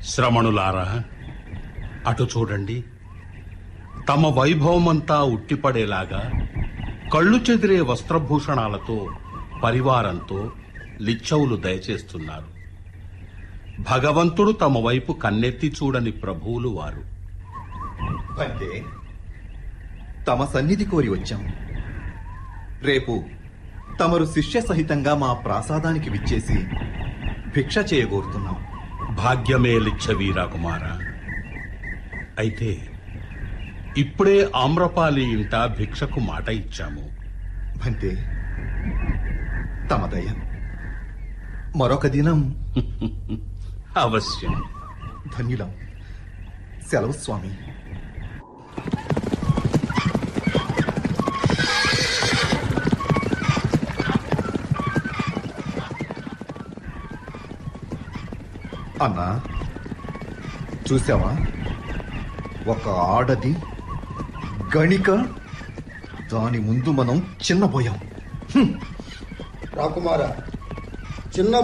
శ్రమణులారా అటు చూడండి తమ వైభవమంతా ఉట్టిపడేలాగా కళ్ళు చెదిరే వస్త్రభూషణాలతో పరివారంతో లిచ్చవులు దయచేస్తున్నారు భగవంతుడు తమ వైపు కన్నెత్తి చూడని ప్రభువులు వారు అంటే తమ సన్నిధి కోరి వచ్చాం రేపు తమరు శిష్య సహితంగా మా ప్రాసాదానికి విచ్చేసి భిక్ష చేయగోరుతున్నాం భాగ్యమే లిచ్చవీరా కుమార అయితే ఇప్పుడే ఆమ్రపాలి ఇంట భిక్షకు మాట ఇచ్చాము భంతే తమ దయ మరొక దినం అవశ్యం ధన్యులం సెలవు స్వామి అన్నా చూసావా ఒక ఆడది గణిక దాని ముందు మనం చిన్నపోయాం రాకుమార చిన్న